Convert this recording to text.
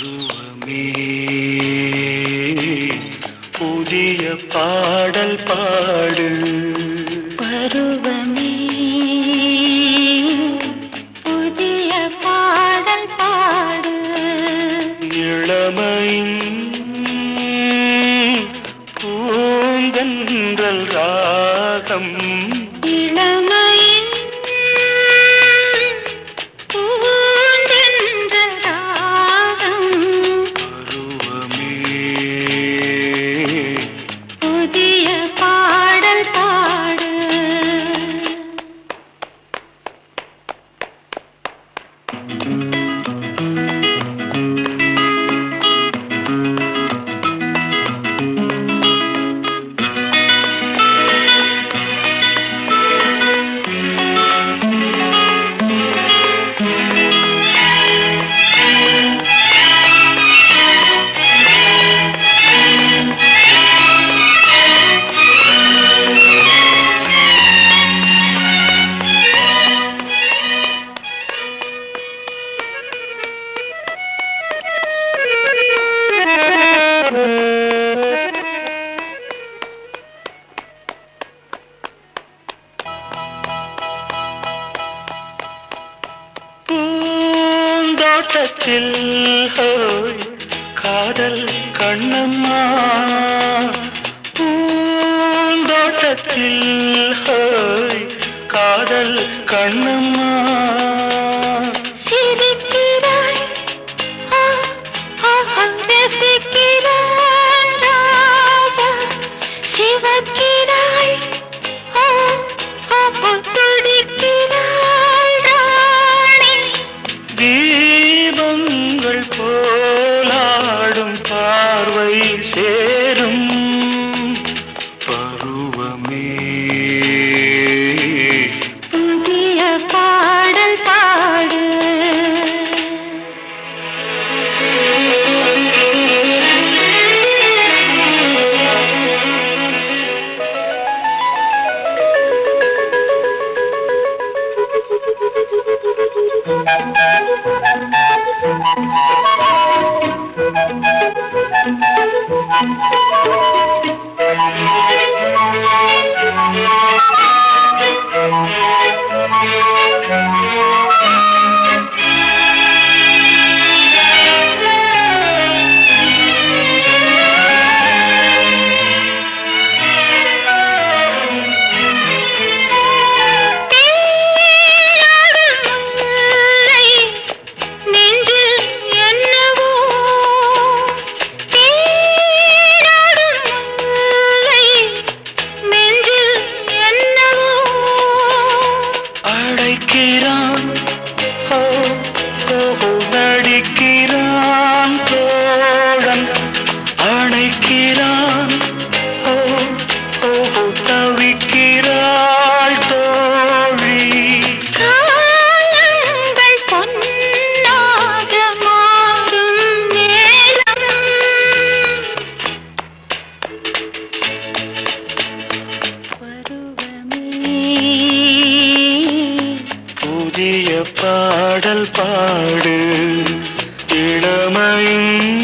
பருவமே புதிய பாடல் பாடு பருவமே புதிய பாடல் பாடு இளமையின் பூந்தென்றல் ராகம் இளமையின் பூந்தென்ற ராகம் பருவமே புதிய பாடல் பாடு பூந்தோட்டத்தில் ஹோய் காதல் கண்ணம்மா பூந்தோட்டத்தில் ஹோய் காதல் கண்ணம்மா சிரிக்கிறாய் ஆ, ஆ, ஆ, ரசிக்கிறான் ராஜா சிவக்கிறாய் ஆ, ஆ, ஆ, துடிக்கிறாள் ராணி தீபங்கள் போலாடும் பார்வை சேரும் பருவமே புதிய பாடல் பாடு தேனாடும் முல்லை நெஞ்சில் என்னவோ தேனாடும் முல்லை நெஞ்சில் என்னவோ அழைக்கிறான் ஓ ஓ, ஓ, நடிக்கிறான் தோழன் அணைக்கிறான் ஓ ஓ, ஓ, தவிக்கிறாள் தோழி காலங்கள் பொன்னாக மாறும் நேரம் பருவமே புதிய பாடல் பாடு இளமையின்